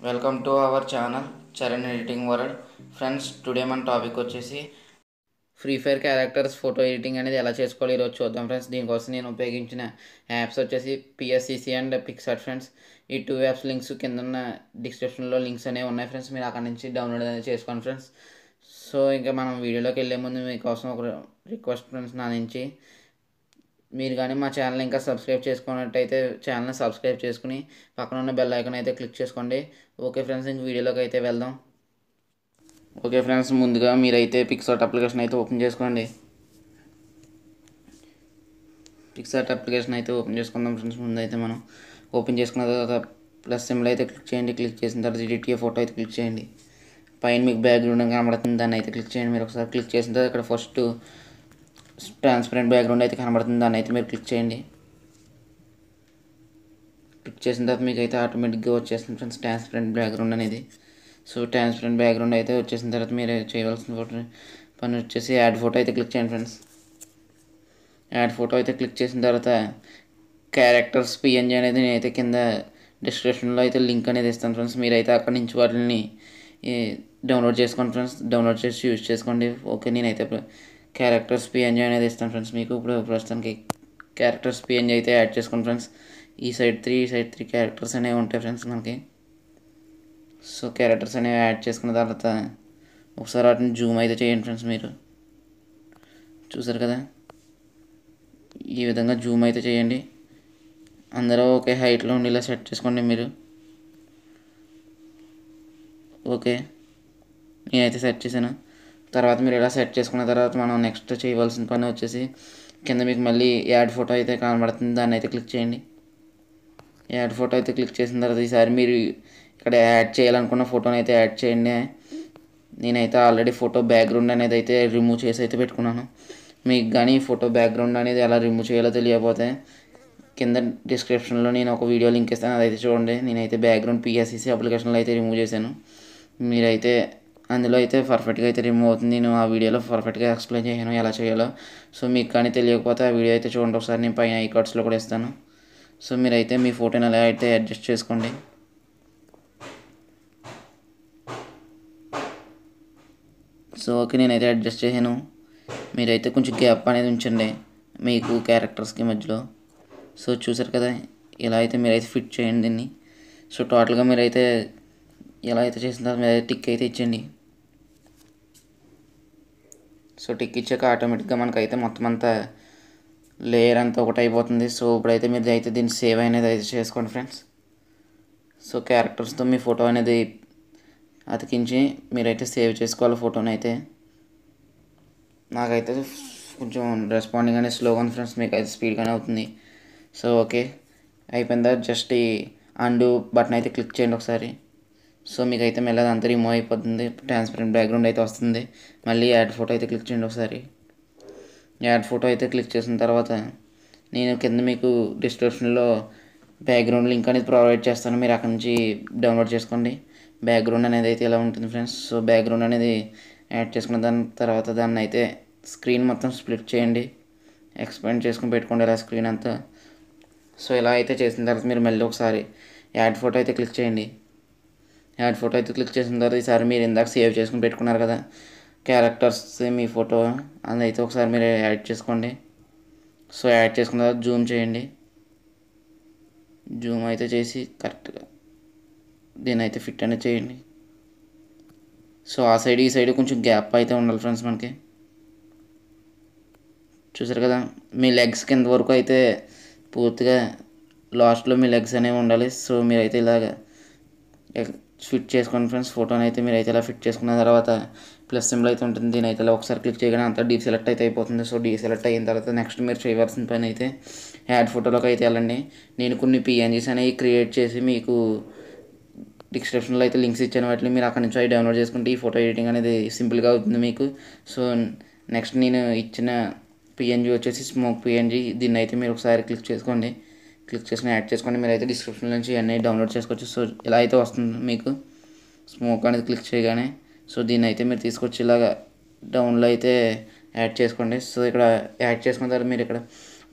welcome to our channel Charan editing world friends today మన topic వచ్చేసి Free Fire characters photo editing అనేది ఎలా చేసుకోవాలి ఈరోజు చూద్దాం ఫ్రెండ్స్ దీనికోసం నేను ఉపయోగించిన యాప్స్ వచ్చేసి పిఎస్సిసి అండ్ పిక్సార్ట్ ఫ్రెండ్స్ ఈ టూ యాప్స్ లింక్స్ కింద ఉన్న డిస్క్రిప్షన్లో లింక్స్ అనేవి ఉన్నాయి ఫ్రెండ్స్ మీరు అక్కడ నుంచి డౌన్లోడ్ అనేది చేసుకోండి ఫ్రెండ్స్ సో ఇంకా మనం వీడియోలోకి వెళ్ళే ముందు మీకోసం ఒక రిక్వెస్ట్ ఫ్రెండ్స్ నా నుంచి మీరు కానీ మా ఛానల్ ఇంకా సబ్స్క్రైబ్ చేసుకున్నట్టయితే ఛానల్ని సబ్స్క్రైబ్ చేసుకుని పక్కన ఉన్న బెల్ ఐకాన్ అయితే క్లిక్ చేసుకోండి ఓకే ఫ్రెండ్స్ ఇంక వీడియోలోకి అయితే వెళ్దాం ఓకే ఫ్రెండ్స్ ముందుగా మీరైతే పిక్సార్ట్ అప్లికేషన్ అయితే ఓపెన్ చేసుకోండి పిక్సార్ట్ అప్లికేషన్ అయితే ఓపెన్ చేసుకుందాం ఫ్రెండ్స్ ముందు అయితే మనం ఓపెన్ చేసుకున్న తర్వాత ప్లస్ సింబల్ అయితే క్లిక్ చేయండి క్లిక్ చేసిన తర్వాత ఎడిట్ ఫోటో అయితే క్లిక్ చేయండి పైన మీకు బ్యాక్గ్రౌండ్ కనబడుతుంది దాన్ని అయితే క్లిక్ చేయండి మీరు ఒకసారి క్లిక్ చేసిన తర్వాత ఇక్కడ ఫస్ట్ ట్రాన్స్పరెంట్ బ్యాక్గ్రౌండ్ అయితే కనబడుతుంది దాన్ని అయితే మీరు క్లిక్ చేయండి క్లిక్ చేసిన తర్వాత మీకు అయితే ఆటోమేటిక్గా వచ్చేస్తుంది ఫ్రెండ్స్ ట్రాన్స్పరెంట్ బ్యాక్గ్రౌండ్ అనేది సో ట్రాన్స్పరెంట్ బ్యాక్గ్రౌండ్ అయితే వచ్చేసిన తర్వాత మీరు చేయవలసిన ఫోటో పని వచ్చేసి యాడ్ ఫోటో అయితే క్లిక్ చేయండి ఫ్రెండ్స్ యాడ్ ఫోటో అయితే క్లిక్ చేసిన తర్వాత క్యారెక్టర్స్ పిఎన్జీ అనేది నేనైతే కింద డిస్క్రిప్షన్లో అయితే లింక్ అనేది ఇస్తాను ఫ్రెండ్స్ మీరైతే అక్కడి నుంచి వాటిని డౌన్లోడ్ చేసుకోండి ఫ్రెండ్స్ డౌన్లోడ్ చేసి యూజ్ చేసుకోండి ఓకే నేనైతే క్యారెక్టర్స్ పిఎన్జీ అనేది ఇస్తాను ఫ్రెండ్స్ మీకు ఇప్పుడు ప్రస్తుతానికి క్యారెక్టర్స్ పిఎన్జీ అయితే యాడ్ చేసుకోండి ఫ్రెండ్స్ ఈ సైడ్ త్రీ ఈ సైడ్ త్రీ క్యారెక్టర్స్ అనేవి ఉంటాయి ఫ్రెండ్స్ మనకి సో క్యారెక్టర్స్ అనేవి యాడ్ చేసుకున్న తర్వాత ఒకసారి వాటిని జూమ్ అయితే చేయండి ఫ్రెండ్స్ మీరు చూసారు కదా ఈ విధంగా జూమ్ అయితే చేయండి అందరూ ఒకే హైట్లో ఉండేలా సెట్ చేసుకోండి మీరు ఓకే నేనైతే సెట్ చేశాను తర్వాత మీరు ఇలా సెట్ చేసుకున్న తర్వాత మనం నెక్స్ట్ చేయవలసిన పని వచ్చేసి కింద మీకు మళ్ళీ యాడ్ ఫోటో అయితే కనబడుతుంది దాన్ని అయితే క్లిక్ చేయండి యాడ్ ఫోటో అయితే క్లిక్ చేసిన తర్వాత ఈసారి మీరు ఇక్కడ యాడ్ చేయాలనుకున్న ఫోటోని అయితే యాడ్ చేయండి నేనైతే ఆల్రెడీ ఫోటో బ్యాక్గ్రౌండ్ అనేది అయితే రిమూవ్ చేసి అయితే పెట్టుకున్నాను మీకు కానీ ఫోటో బ్యాక్గ్రౌండ్ అనేది ఎలా రిమూవ్ చేయాలో తెలియకపోతే కింద డిస్క్రిప్షన్లో నేను ఒక వీడియో లింక్ ఇస్తాను అదైతే చూడండి నేనైతే బ్యాక్గ్రౌండ్ పిఎస్సిసి అప్లికేషన్లో అయితే రిమూవ్ చేశాను మీరైతే అందులో అయితే పర్ఫెక్ట్గా అయితే రిమూవ్ అవుతుంది నేను ఆ వీడియోలో పర్ఫెక్ట్గా ఎక్స్ప్లెయిన్ చేయను ఎలా చేయాలో సో మీకు కానీ తెలియకపోతే ఆ వీడియో అయితే చూడండి ఒకసారి నేను పైన ఐ కార్డ్స్లో కూడా ఇస్తాను సో మీరైతే మీ ఫోటోని ఎలా అయితే అడ్జస్ట్ చేసుకోండి సో ఓకే నేనైతే అడ్జస్ట్ చేశాను మీరైతే కొంచెం గ్యాప్ అనేది ఉంచండి మీకు క్యారెక్టర్స్కి మధ్యలో సో చూసారు కదా ఇలా అయితే మీరైతే ఫిట్ చేయండి దీన్ని సో టోటల్గా మీరైతే ఎలా అయితే చేసిన తర్వాత మీరైతే టిక్ అయితే ఇచ్చండి సో టిక్ ఇచ్చాక ఆటోమేటిక్గా మనకైతే మొత్తం అంతా లేయర్ అంతా ఒకటి అయిపోతుంది సో ఇప్పుడైతే మీరు అయితే దీన్ని సేవ్ అనేది అయితే చేసుకోండి ఫ్రెండ్స్ సో క్యారెక్టర్స్తో మీ ఫోటో అనేది అతికించి మీరైతే సేవ్ చేసుకోవాలి ఫోటోని అయితే నాకైతే కొంచెం రెస్పాండింగ్ అనేది స్లోగా ఉంది ఫ్రెండ్స్ మీకు అయితే స్పీడ్గానే అవుతుంది సో ఓకే అయిపోయిందా జస్ట్ ఈ అండు బటన్ అయితే క్లిక్ చేయండి ఒకసారి సో మీకు అయితే మళ్ళీ అదంతా రిమూవ్ అయిపోతుంది ట్రాన్స్పరెంట్ బ్యాక్గ్రౌండ్ అయితే వస్తుంది మళ్ళీ యాడ్ ఫోటో అయితే క్లిక్ చేయండి ఒకసారి యాడ్ ఫోటో అయితే క్లిక్ చేసిన తర్వాత నేను కింద మీకు డిస్క్రిప్షన్లో బ్యాక్గ్రౌండ్ లింక్ అనేది ప్రొవైడ్ చేస్తాను మీరు అక్కడ నుంచి డౌన్లోడ్ చేసుకోండి బ్యాక్గ్రౌండ్ అనేది అయితే ఇలా ఉంటుంది ఫ్రెండ్స్ సో బ్యాక్గ్రౌండ్ అనేది యాడ్ చేసుకున్న దాని తర్వాత దాన్ని అయితే స్క్రీన్ మొత్తం స్ప్లిట్ చేయండి ఎక్స్పాండ్ చేసుకుని పెట్టుకోండి ఇలా స్క్రీన్ అంతా సో ఇలా అయితే చేసిన తర్వాత మీరు మళ్ళీ ఒకసారి యాడ్ ఫోటో అయితే క్లిక్ చేయండి యాడ్ ఫోటో అయితే క్లిక్ చేసిన తర్వాత ఈసారి మీరు ఇందాక సేవ్ చేసుకుని పెట్టుకున్నారు కదా క్యారెక్టర్స్ మీ ఫోటో అదైతే ఒకసారి మీరు యాడ్ చేసుకోండి సో యాడ్ చేసుకున్న తర్వాత జూమ్ చేయండి జూమ్ అయితే చేసి కరెక్ట్గా దీని అయితే ఫిట్ అనేది చేయండి సో ఆ సైడ్ ఈ సైడ్ కొంచెం గ్యాప్ అయితే ఉండాలి ఫ్రెండ్స్ మనకి చూసారు కదా మీ లెగ్స్ కింద వరకు అయితే పూర్తిగా లాస్ట్లో మీ లెగ్స్ అనేవి ఉండాలి సో మీరైతే ఇలాగ ఫిట్ చేసుకోండి ఫ్రెండ్స్ ఫోటోని అయితే మీరు అయితే ఇలా ఫిట్ చేసుకున్న తర్వాత ప్లస్ సింబల్ అయితే ఉంటుంది దీని అయితే ఇలా ఒకసారి క్లిక్ చేయగానే అంతా డీ సెలెక్ట్ అయితే అయిపోతుంది సో డీ సెలెక్ట్ అయిన తర్వాత నెక్స్ట్ మీరు చేయవలసిన పని అయితే యాడ్ ఫోటోలోకి అయితే వెళ్ళండి నేను కొన్ని పిఎన్జీస్ అనేవి క్రియేట్ చేసి మీకు డిస్క్రిప్షన్లో అయితే లింక్స్ ఇచ్చాను వాటిని మీరు అక్కడ నుంచి అవి డౌన్లోడ్ చేసుకుంటే ఈ ఫోటో ఎడిటింగ్ అనేది సింపుల్గా అవుతుంది మీకు సో నెక్స్ట్ నేను ఇచ్చిన పిఎన్జీ వచ్చేసి స్మోక్ పిఎన్జీ దీన్ని అయితే మీరు ఒకసారి క్లిక్ చేసుకోండి క్లిక్ చేసుకుని యాడ్ చేసుకోండి మీరు అయితే డిస్క్రిప్షన్ నుంచి అన్నీ డౌన్లోడ్ చేసుకోవచ్చు సో ఇలా అయితే వస్తుంది మీకు స్మోక్ అనేది క్లిక్ చేయగానే సో దీన్ని అయితే మీరు తీసుకొచ్చి ఇలాగా డౌన్లో అయితే యాడ్ చేసుకోండి సో ఇక్కడ యాడ్ చేసుకున్న తర్వాత మీరు ఇక్కడ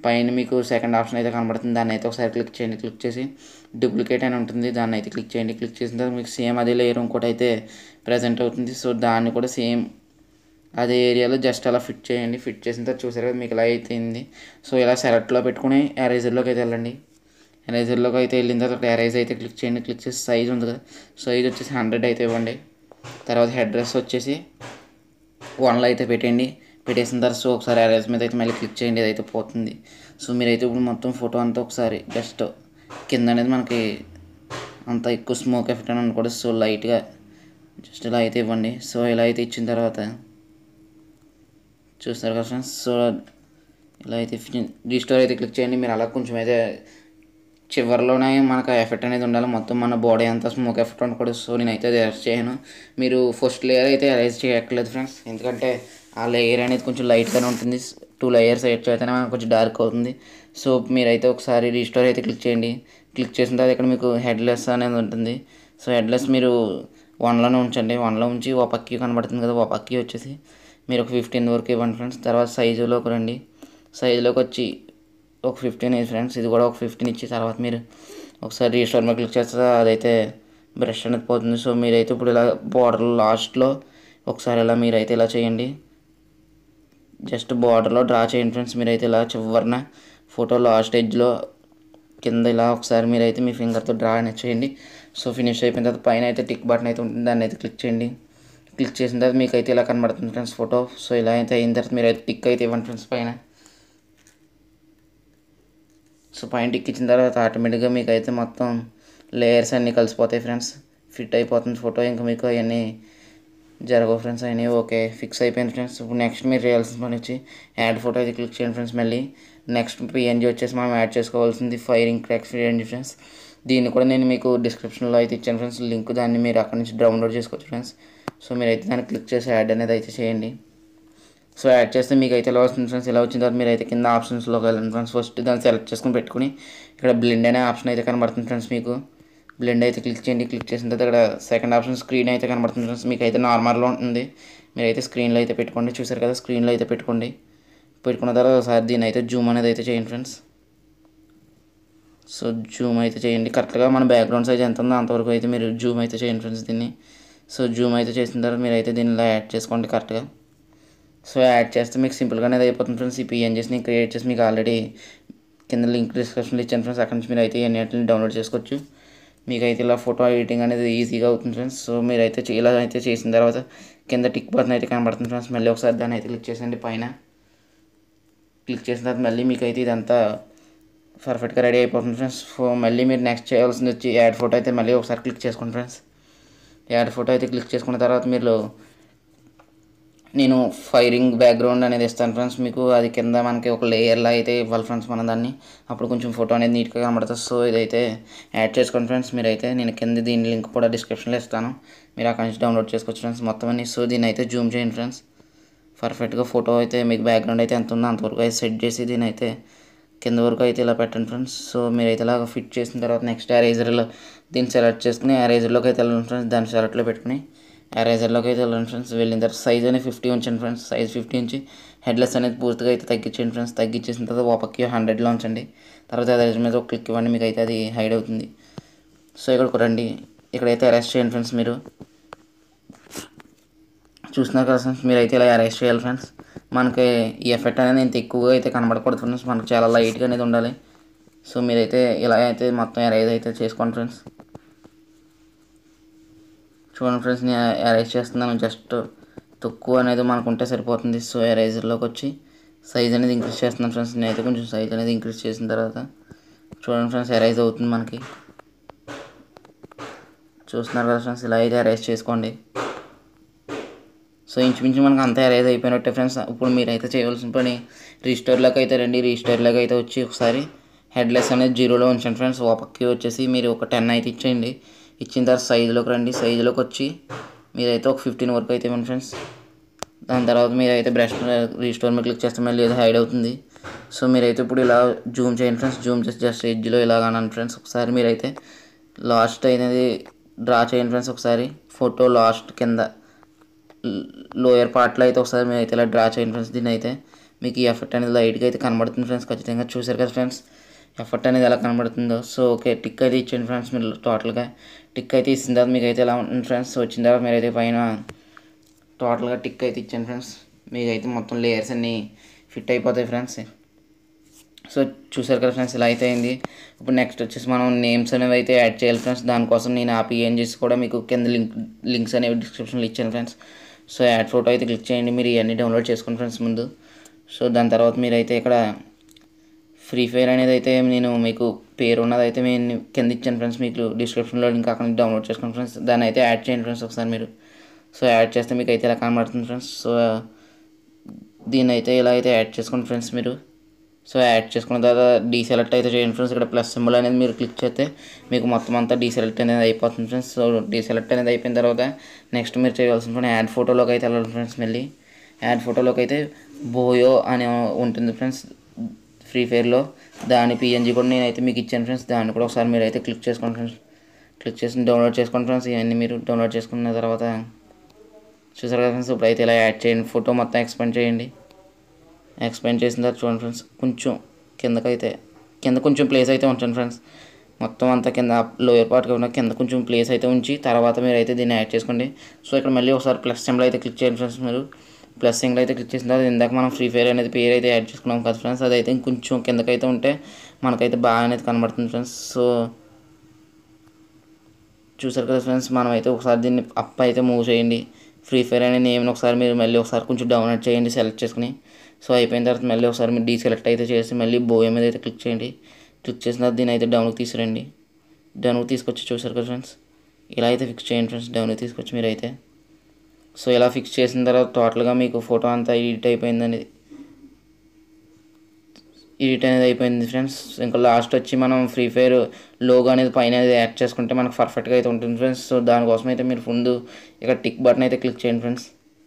పైన మీకు సెకండ్ ఆప్షన్ అయితే కనబడుతుంది దాన్ని అయితే ఒకసారి క్లిక్ చేయండి క్లిక్ చేసి డూప్లికేట్ అని ఉంటుంది దాన్ని అయితే క్లిక్ చేయండి క్లిక్ చేసిన తర్వాత మీకు సేమ్ అదే లేయర్ ఇంకోటి అయితే ప్రజెంట్ అవుతుంది సో దాన్ని కూడా సేమ్ అదే ఏరియాలో జస్ట్ అలా ఫిట్ చేయండి ఫిట్ చేసిన తర్వాత చూసారు కదా మీకు ఇలా అయిపోయింది సో ఇలా సెలెక్ట్లో పెట్టుకుని ఎరేజర్లోకి అయితే వెళ్ళండి ఎరేజర్లోకి అయితే వెళ్ళిన తర్వాత అక్కడ ఎరేజ్ అయితే క్లిక్ చేయండి క్లిక్ చేసి సైజ్ ఉంది కదా సైజ్ వచ్చేసి హండ్రెడ్ అయితే ఇవ్వండి తర్వాత హెడ్ డ్రెస్ వచ్చేసి వన్లో అయితే పెట్టండి పెట్టేసిన తర్వాత సో ఒకసారి ఎరేజ్ మీద అయితే మళ్ళీ క్లిక్ చేయండి ఇదైతే పోతుంది సో మీరైతే ఇప్పుడు మొత్తం ఫోటో అంతా ఒకసారి జస్ట్ కింద అనేది మనకి అంత ఎక్కువ స్మోక్ ఎఫెక్ట్ అని అనుకోవడం సో లైట్గా జస్ట్ ఇలా అయితే ఇవ్వండి సో ఇలా అయితే ఇచ్చిన తర్వాత చూస్తారు కదా ఫ్రెండ్స్ సో ఇలా అయితే రీస్టోర్ అయితే క్లిక్ చేయండి మీరు అలా కొంచెం అయితే చివరిలోనే మనకు ఆ ఎఫెక్ట్ అనేది ఉండాలి మొత్తం మన బాడీ అంతా స్మోక్ ఎఫెక్ట్ ఉండకూడదు సో నేనైతే అది అరెస్ట్ చేయను మీరు ఫస్ట్ లేయర్ అయితే అరేంజ్ చేయక్కర్లేదు ఫ్రెండ్స్ ఎందుకంటే ఆ లేయర్ అనేది కొంచెం లైట్గానే ఉంటుంది టూ లేయర్స్ ఎడ్ చేస్తేనే మనకు కొంచెం డార్క్ అవుతుంది సో మీరైతే ఒకసారి రీస్టోర్ అయితే క్లిక్ చేయండి క్లిక్ చేసిన తర్వాత ఇక్కడ మీకు హెడ్లెస్ అనేది ఉంటుంది సో హెడ్లెస్ మీరు వన్లోనే ఉంచండి వన్లో ఉంచి ఓ పక్కి కనబడుతుంది కదా ఓ పక్కి వచ్చేసి మీరు ఒక ఫిఫ్టీన్ వరకు ఇవ్వండి ఫ్రెండ్స్ తర్వాత సైజులోకి రండి సైజులోకి వచ్చి ఒక ఫిఫ్టీన్ ఇది ఫ్రెండ్స్ ఇది కూడా ఒక ఫిఫ్టీన్ ఇచ్చి తర్వాత మీరు ఒకసారి రీస్టోర్ మీద క్లిక్ చేస్తే అదైతే బ్రష్ అనేది పోతుంది సో మీరైతే ఇప్పుడు ఇలా బార్డర్ లాస్ట్లో ఒకసారి ఇలా మీరైతే ఇలా చేయండి జస్ట్ బార్డర్లో డ్రా చేయండి ఫ్రెండ్స్ మీరైతే ఇలా చివరిన ఫోటో లాస్ట్ ఎడ్జ్లో కింద ఇలా ఒకసారి మీరైతే మీ ఫింగర్తో డ్రా అనేది చేయండి సో ఫినిష్ అయిపోయిన తర్వాత పైన అయితే టిక్ బటన్ అయితే ఉంటుంది దాన్ని అయితే క్లిక్ చేయండి క్లిక్ చేసిన తర్వాత మీకు అయితే ఇలా కనబడుతుంది ఫ్రెండ్స్ ఫోటో సో ఇలా అయితే అయిన తర్వాత మీరు అయితే టిక్ అయితే ఇవ్వండి ఫ్రెండ్స్ పైన సో పైన టిక్ ఇచ్చిన తర్వాత ఆటోమేటిక్గా మీకు అయితే మొత్తం లేయర్స్ అన్నీ కలిసిపోతాయి ఫ్రెండ్స్ ఫిట్ అయిపోతుంది ఫోటో ఇంకా మీకు అవన్నీ జరగవు ఫ్రెండ్స్ అయినాయి ఓకే ఫిక్స్ అయిపోయింది ఫ్రెండ్స్ ఇప్పుడు నెక్స్ట్ మీరు చేయాల్సిన పని వచ్చి యాడ్ ఫోటో అయితే క్లిక్ చేయండి ఫ్రెండ్స్ మళ్ళీ నెక్స్ట్ పిఎన్జీ వచ్చేసి మనం యాడ్ చేసుకోవాల్సింది ఫైరింగ్ క్రాక్స్ పిఎన్జీ ఫ్రెండ్స్ దీన్ని కూడా నేను మీకు డిస్క్రిప్షన్లో అయితే ఇచ్చాను ఫ్రెండ్స్ లింక్ దాన్ని మీరు అక్కడ నుంచి డౌన్లోడ్ చేసుకోవచ్చు ఫ్రెండ్స్ సో మీరైతే దాన్ని క్లిక్ చేసి యాడ్ అనేది అయితే చేయండి సో యాడ్ చేస్తే మీకు అయితే ఇలా వస్తుంది ఫ్రెండ్స్ ఇలా వచ్చిన తర్వాత మీరు అయితే కింద ఆప్షన్స్లోకి వెళ్ళండి ఫ్రెండ్స్ ఫస్ట్ దాన్ని సెలెక్ట్ చేసుకుని పెట్టుకుని ఇక్కడ బ్లెండ్ అనే ఆప్షన్ అయితే కనబడుతుంది ఫ్రెండ్స్ మీకు బ్లెండ్ అయితే క్లిక్ చేయండి క్లిక్ చేసిన తర్వాత ఇక్కడ సెకండ్ ఆప్షన్ స్క్రీన్ అయితే కనబడుతుంది ఫ్రెండ్స్ మీకు అయితే నార్మల్లో ఉంటుంది మీరైతే స్క్రీన్లో అయితే పెట్టుకోండి చూసారు కదా స్క్రీన్లో అయితే పెట్టుకోండి పెట్టుకున్న తర్వాత ఒకసారి దీని అయితే జూమ్ అనేది అయితే చేయండి ఫ్రెండ్స్ సో జూమ్ అయితే చేయండి కరెక్ట్గా మన బ్యాక్గ్రౌండ్ సైజ్ ఎంత ఉందో అంతవరకు అయితే మీరు జూమ్ అయితే చేయండి ఫ్రెండ్స్ దీన్ని సో జూమ్ అయితే చేసిన తర్వాత మీరు అయితే దీనిలో యాడ్ చేసుకోండి కరెక్ట్గా సో యాడ్ చేస్తే మీకు సింపుల్గానే అది అయిపోతుంది ఫ్రెండ్స్ ఈ పిఎన్జీస్ నేను క్రియేట్ చేసి మీకు ఆల్రెడీ కింద లింక్ డిస్క్రిప్షన్లో ఇచ్చాను ఫ్రెండ్స్ అక్కడ నుంచి మీరు అయితే అన్నిటిని డౌన్లోడ్ చేసుకోవచ్చు మీకు అయితే ఇలా ఫోటో ఎడిటింగ్ అనేది ఈజీగా అవుతుంది ఫ్రెండ్స్ సో మీరైతే చే- ఇలా అయితే చేసిన తర్వాత కింద టిక్ బటన్ అయితే కనబడుతుంది ఫ్రెండ్స్ మళ్ళీ ఒకసారి దాన్ని అయితే క్లిక్ చేసండి పైన క్లిక్ చేసిన తర్వాత మళ్ళీ మీకు అయితే ఇదంతా పర్ఫెక్ట్గా రెడీ అయిపోతుంది ఫ్రెండ్స్ సో మళ్ళీ మీరు నెక్స్ట్ చేయాల్సింది వచ్చి యాడ్ ఫోటో అయితే మళ్ళీ ఒకసారి క్లిక్ చేసుకోండి ఫ్రెండ్స్ యాడ్ ఫోటో అయితే క్లిక్ చేసుకున్న తర్వాత మీరు నేను ఫైరింగ్ బ్యాక్గ్రౌండ్ అనేది ఇస్తాను ఫ్రెండ్స్ మీకు అది కింద మనకి ఒక లేయర్లా అయితే ఇవ్వాలి ఫ్రెండ్స్ మనం దాన్ని అప్పుడు కొంచెం ఫోటో అనేది నీట్గా కనబడుతుంది సో ఇదైతే యాడ్ చేసుకోండి ఫ్రెండ్స్ మీరైతే నేను కింద దీని లింక్ కూడా డిస్క్రిప్షన్లో ఇస్తాను మీరు అక్కడి నుంచి డౌన్లోడ్ చేసుకోవచ్చు ఫ్రెండ్స్ మొత్తం అన్ని సో దీన్ని అయితే జూమ్ చేయండి ఫ్రెండ్స్ పర్ఫెక్ట్గా ఫోటో అయితే మీకు బ్యాక్గ్రౌండ్ అయితే ఎంత ఉందో అంతవరకు అయితే సెట్ చేసి దీని అయితే కింద వరకు అయితే ఇలా పెట్టండి ఫ్రెండ్స్ సో మీరైతే ఇలాగ ఫిట్ చేసిన తర్వాత నెక్స్ట్ ఎరేజర్లో దీన్ని సెలెక్ట్ చేసుకుని ఎరేజర్లోకి అయితే వెళ్ళండి ఫ్రెండ్స్ దాన్ని సెలెక్ట్లో పెట్టుకుని ఎరేజర్లోకి అయితే వెళ్ళండి ఫ్రెండ్స్ వెళ్ళిన తర్వాత సైజ్ అనేది ఫిఫ్టీ ఉంచండి ఫ్రెండ్స్ సైజ్ ఫిఫ్టీ ఉంచి హెడ్లెస్ అనేది పూర్తిగా అయితే తగ్గించండి ఫ్రెండ్స్ తగ్గించేసిన తర్వాత ఓపక్కి హండ్రెడ్లో ఉంచండి తర్వాత ఎరేజర్ మీద ఒక క్లిక్ ఇవ్వండి మీకు అయితే అది హైడ్ అవుతుంది సో ఇక్కడికి రండి ఇక్కడైతే అరెస్ట్ చేయండి ఫ్రెండ్స్ మీరు చూస్తున్నారు కదా ఫ్రెండ్స్ మీరైతే ఇలా అరెస్ట్ చేయాలి ఫ్రెండ్స్ మనకి ఈ ఎఫెక్ట్ అనేది ఇంత ఎక్కువగా అయితే కనబడకూడదు ఫ్రెండ్స్ మనకు చాలా లైట్గా అనేది ఉండాలి సో మీరైతే ఇలా అయితే మొత్తం ఎరైజ్ అయితే చేసుకోండి ఫ్రెండ్స్ చూడండి ఫ్రెండ్స్ నేను ఎరైజ్ చేస్తున్నాను జస్ట్ తక్కువ అనేది మనకు ఉంటే సరిపోతుంది సో ఎరైజర్లోకి వచ్చి సైజ్ అనేది ఇంక్రీజ్ చేస్తున్నాను ఫ్రెండ్స్ నేనైతే కొంచెం సైజ్ అనేది ఇంక్రీజ్ చేసిన తర్వాత చూడండి ఫ్రెండ్స్ ఎరైజ్ అవుతుంది మనకి చూస్తున్నారు కదా ఫ్రెండ్స్ ఇలా అయితే ఎరైజ్ చేసుకోండి సో ఇంచుమించు మనకు అంతా ఎరైజ్ అయిపోయినట్టే ఫ్రెండ్స్ ఇప్పుడు మీరైతే చేయవలసిన పని రీస్టోర్లోకి అయితే రండి రీస్టోర్లోకి అయితే వచ్చి ఒకసారి హెడ్లెస్ అనేది జీరోలో ఉంచండి ఫ్రెండ్స్ ఓ పక్కకి వచ్చేసి మీరు ఒక టెన్ అయితే ఇచ్చేయండి ఇచ్చిన తర్వాత సైజులోకి రండి సైజులోకి వచ్చి మీరైతే ఒక ఫిఫ్టీన్ వరకు అయితే ఇవ్వండి ఫ్రెండ్స్ దాని తర్వాత మీరైతే బ్రష్ రీస్టోర్ మీద క్లిక్ చేస్తే మళ్ళీ ఏదో హైడ్ అవుతుంది సో మీరైతే ఇప్పుడు ఇలా జూమ్ చేయండి ఫ్రెండ్స్ జూమ్ చేసి జస్ట్ ఎడ్జ్లో ఇలా అన్నాను ఫ్రెండ్స్ ఒకసారి మీరైతే లాస్ట్ అనేది డ్రా చేయండి ఫ్రెండ్స్ ఒకసారి ఫోటో లాస్ట్ కింద లోయర్ పార్ట్లో అయితే ఒకసారి మీరు అయితే ఇలా డ్రా చేయండి ఫ్రెండ్స్ దీన్ని అయితే మీకు ఈ ఎఫెక్ట్ అనేది లైట్గా అయితే కనబడుతుంది ఫ్రెండ్స్ ఖచ్చితంగా చూసారు కదా ఫ్రెండ్స్ ఎఫెక్ట్ అనేది ఎలా కనబడుతుందో సో ఓకే టిక్ అయితే ఇచ్చేయండి ఫ్రెండ్స్ మీరు టోటల్గా టిక్ అయితే ఇచ్చిన తర్వాత మీకు అయితే ఎలా ఉంటుంది ఫ్రెండ్స్ వచ్చిన తర్వాత మీరు అయితే పైన టోటల్గా టిక్ అయితే ఇచ్చాను ఫ్రెండ్స్ మీకు అయితే మొత్తం లేయర్స్ అన్నీ ఫిట్ అయిపోతాయి ఫ్రెండ్స్ సో చూసారు కదా ఫ్రెండ్స్ ఇలా అయితే అయింది ఇప్పుడు నెక్స్ట్ వచ్చేసి మనం నేమ్స్ అనేవి అయితే యాడ్ చేయాలి ఫ్రెండ్స్ దానికోసం నేను ఆ పిఎన్జీస్ కూడా మీకు కింద లింక్ లింక్స్ అనేవి డిస్క్రిప్షన్లో ఇచ్చాను ఫ్రెండ్స్ సో యాడ్ ఫోటో అయితే క్లిక్ చేయండి మీరు ఇవన్నీ డౌన్లోడ్ చేసుకోండి ఫ్రెండ్స్ ముందు సో దాని తర్వాత మీరు అయితే ఇక్కడ ఫ్రీ ఫైర్ అనేది అయితే నేను మీకు పేరు ఉన్నది అయితే నేను కింద ఇచ్చాను ఫ్రెండ్స్ మీకు డిస్క్రిప్షన్లో లింక్ అక్కడ నుంచి డౌన్లోడ్ చేసుకోండి ఫ్రెండ్స్ దాన్ని అయితే యాడ్ చేయండి ఫ్రెండ్స్ ఒకసారి మీరు సో యాడ్ చేస్తే మీకు అయితే ఇలా కనబడుతుంది ఫ్రెండ్స్ సో దీన్ని అయితే ఇలా అయితే యాడ్ చేసుకోండి ఫ్రెండ్స్ మీరు సో యాడ్ చేసుకున్న తర్వాత డీసెలెక్ట్ అయితే చేయండి ఫ్రెండ్స్ ఇక్కడ ప్లస్ సింబల్ అనేది మీరు క్లిక్ చేస్తే మీకు మొత్తం అంతా డీసెలెక్ట్ అనేది అయిపోతుంది ఫ్రెండ్స్ సో డీసెలెక్ట్ అనేది అయిపోయిన తర్వాత నెక్స్ట్ మీరు చేయాల్సిన పని యాడ్ ఫోటోలోకి అయితే వెళ్ళాలి ఫ్రెండ్స్ మళ్ళీ యాడ్ ఫోటోలోకి అయితే బోయో అని ఉంటుంది ఫ్రెండ్స్ ఫ్రీ ఫైర్లో దాని పిఎన్జీ కూడా నేనైతే మీకు ఇచ్చాను ఫ్రెండ్స్ దాన్ని కూడా ఒకసారి మీరు అయితే క్లిక్ చేసుకోండి ఫ్రెండ్స్ క్లిక్ చేసి డౌన్లోడ్ చేసుకోండి ఫ్రెండ్స్ ఇవన్నీ మీరు డౌన్లోడ్ చేసుకున్న తర్వాత చూసారు కదా ఫ్రెండ్స్ ఇప్పుడు అయితే ఇలా యాడ్ చేయండి ఫోటో మొత్తం ఎక్స్పెండ్ చేయండి ఎక్స్పెండ్ చేసిన తర్వాత చూడండి ఫ్రెండ్స్ కొంచెం కిందకైతే కింద కొంచెం ప్లేస్ అయితే ఉంచండి ఫ్రెండ్స్ మొత్తం అంతా కింద లోయర్ పార్ట్ ఉన్న కింద కొంచెం ప్లేస్ అయితే ఉంచి తర్వాత మీరు అయితే దీన్ని యాడ్ చేసుకోండి సో ఇక్కడ మళ్ళీ ఒకసారి ప్లస్ సింబల్ అయితే క్లిక్ చేయండి ఫ్రెండ్స్ మీరు ప్లస్ సింగిల్ అయితే క్లిక్ చేసిన తర్వాత ఇందాక మనం ఫ్రీ ఫైర్ అనేది పేరు అయితే యాడ్ చేసుకున్నాం కదా ఫ్రెండ్స్ అదైతే ఇంకొంచెం కిందకైతే ఉంటే మనకైతే బాగా అనేది కనబడుతుంది ఫ్రెండ్స్ సో చూసారు కదా ఫ్రెండ్స్ మనం అయితే ఒకసారి దీన్ని అప్ అయితే మూవ్ చేయండి ఫ్రీ ఫైర్ అనే నేమ్ని ఒకసారి మీరు మళ్ళీ ఒకసారి కొంచెం డౌన్లోడ్ చేయండి సెలెక్ట్ చేసుకుని సో అయిపోయిన తర్వాత మళ్ళీ ఒకసారి మీరు డీసెలెక్ట్ అయితే చేసి మళ్ళీ బోయ మీద అయితే క్లిక్ చేయండి క్లిక్ చేసిన తర్వాత దీని అయితే డౌన్కి తీసుకురండి డౌన్కి తీసుకొచ్చి చూసారు కదా ఫ్రెండ్స్ ఇలా అయితే ఫిక్స్ చేయండి ఫ్రెండ్స్ డౌన్కి తీసుకొచ్చి మీరు అయితే సో ఇలా ఫిక్స్ చేసిన తర్వాత టోటల్గా మీకు ఫోటో అంతా ఎడిట్ అయిపోయిందని ఎడిట్ అనేది అయిపోయింది ఫ్రెండ్స్ ఇంకా లాస్ట్ వచ్చి మనం ఫ్రీ ఫైర్ లోగో అనేది పైన అనేది యాడ్ చేసుకుంటే మనకు పర్ఫెక్ట్గా అయితే ఉంటుంది ఫ్రెండ్స్ సో దానికోసం అయితే మీరు ముందు ఇక్కడ టిక్ బటన్ అయితే క్లిక్ చేయండి ఫ్రెండ్స్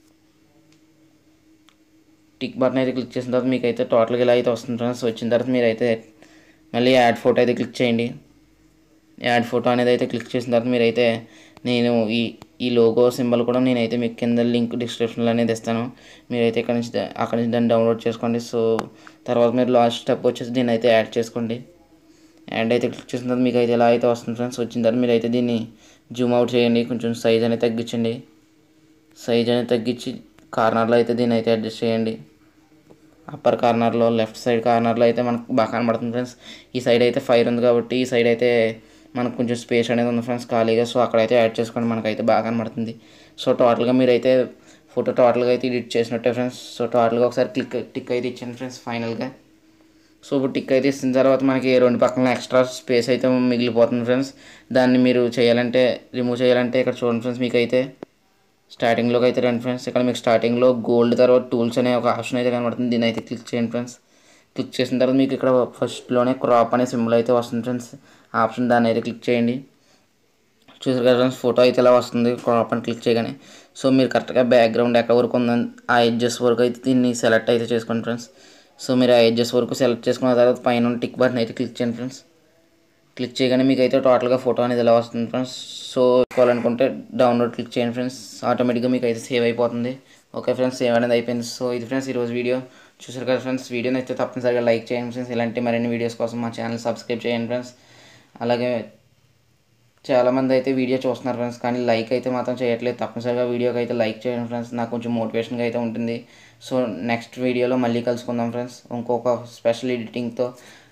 టిక్ బటన్ అయితే క్లిక్ చేసిన తర్వాత మీకు అయితే టోటల్గా ఇలా అయితే వస్తుంది ఫ్రెండ్స్ వచ్చిన తర్వాత మీరు అయితే మళ్ళీ యాడ్ ఫోటో అయితే క్లిక్ చేయండి యాడ్ ఫోటో అనేది అయితే క్లిక్ చేసిన తర్వాత మీరైతే నేను ఈ ఈ లోగో సింబల్ కూడా నేనైతే మీకు కింద లింక్ డిస్క్రిప్షన్లో అనేది ఇస్తాను మీరైతే ఇక్కడ నుంచి దా- అక్కడ నుంచి దాన్ని డౌన్లోడ్ చేసుకోండి సో తర్వాత మీరు లాస్ట్ స్టెప్ వచ్చేసి దీన్ని అయితే యాడ్ చేసుకోండి యాడ్ అయితే క్లిక్ చేసిన తర్వాత మీకు అయితే ఎలా అయితే వస్తుంది ఫ్రెండ్స్ వచ్చిన తర్వాత మీరు అయితే దీన్ని జూమ్ అవుట్ చేయండి కొంచెం సైజ్ అనేది తగ్గించండి సైజ్ అనేది తగ్గించి కార్నర్లో అయితే దీన్ని అయితే అడ్జస్ట్ చేయండి అప్పర్ కార్నర్లో లెఫ్ట్ సైడ్ కార్నర్లో అయితే మనకు బాగా కనబడుతుంది ఫ్రెండ్స్ ఈ సైడ్ అయితే ఫైర్ ఉంది కాబట్టి ఈ సైడ్ అయితే మనకు కొంచెం స్పేస్ అనేది ఉంది ఫ్రెండ్స్ ఖాళీగా సో అక్కడైతే యాడ్ చేసుకోండి మనకైతే బాగా కనబడుతుంది సో టోటల్గా మీరైతే ఫోటో టోటల్గా అయితే ఎడిట్ చేసినట్టే ఫ్రెండ్స్ సో టోటల్గా ఒకసారి క్లిక్ టిక్ అయితే ఇచ్చాను ఫ్రెండ్స్ ఫైనల్గా సో ఇప్పుడు టిక్ అయితే ఇచ్చిన తర్వాత మనకి రెండు పక్కన ఎక్స్ట్రా స్పేస్ అయితే మిగిలిపోతుంది ఫ్రెండ్స్ దాన్ని మీరు చేయాలంటే రిమూవ్ చేయాలంటే ఇక్కడ చూడండి ఫ్రెండ్స్ మీకు అయితే స్టార్టింగ్లోకి అయితే రండి ఫ్రెండ్స్ ఇక్కడ మీకు స్టార్టింగ్లో గోల్డ్ తర్వాత టూల్స్ అనే ఒక ఆప్షన్ అయితే కనబడుతుంది దీన్ని అయితే క్లిక్ చేయండి ఫ్రెండ్స్ క్లిక్ చేసిన తర్వాత మీకు ఇక్కడ ఫస్ట్లోనే క్రాప్ అనే సింబల్ అయితే వస్తుంది ఫ్రెండ్స్ ఆ ఆప్షన్ దాన్ని అయితే క్లిక్ చేయండి చూసారు కదా ఫ్రెండ్స్ ఫోటో అయితే ఇలా వస్తుంది క్రాప్ అని క్లిక్ చేయగానే సో మీరు కరెక్ట్గా బ్యాక్గ్రౌండ్ ఎక్కడ వరకు ఉందని ఆ ఎడ్జెస్ వరకు అయితే దీన్ని సెలెక్ట్ అయితే చేసుకోండి ఫ్రెండ్స్ సో మీరు ఆ ఎడ్జెస్ వరకు సెలెక్ట్ చేసుకున్న తర్వాత పైన టిక్ బటన్ అయితే క్లిక్ చేయండి ఫ్రెండ్స్ క్లిక్ చేయగానే మీకు అయితే టోటల్గా ఫోటో అనేది ఇలా వస్తుంది ఫ్రెండ్స్ సో కావాలనుకుంటే డౌన్లోడ్ క్లిక్ చేయండి ఫ్రెండ్స్ ఆటోమేటిక్గా మీకు అయితే సేవ్ అయిపోతుంది ఓకే ఫ్రెండ్స్ సేవ్ అనేది అయిపోయింది సో ఇది ఫ్రెండ్స్ ఈరోజు వీడియో చూసారు కదా ఫ్రెండ్స్ వీడియోని అయితే తప్పనిసరిగా లైక్ చేయండి ఫ్రెండ్స్ ఇలాంటి మరిన్ని వీడియోస్ కోసం మా ఛానల్ సబ్స్క్రైబ్ చేయండి ఫ్రెండ్స్ అలాగే చాలామంది అయితే వీడియో చూస్తున్నారు ఫ్రెండ్స్ కానీ లైక్ అయితే మాత్రం చేయట్లేదు తప్పనిసరిగా వీడియోకి అయితే లైక్ చేయండి ఫ్రెండ్స్ నాకు కొంచెం మోటివేషన్గా అయితే ఉంటుంది సో నెక్స్ట్ వీడియోలో మళ్ళీ కలుసుకుందాం ఫ్రెండ్స్ ఇంకొక స్పెషల్ ఎడిటింగ్తో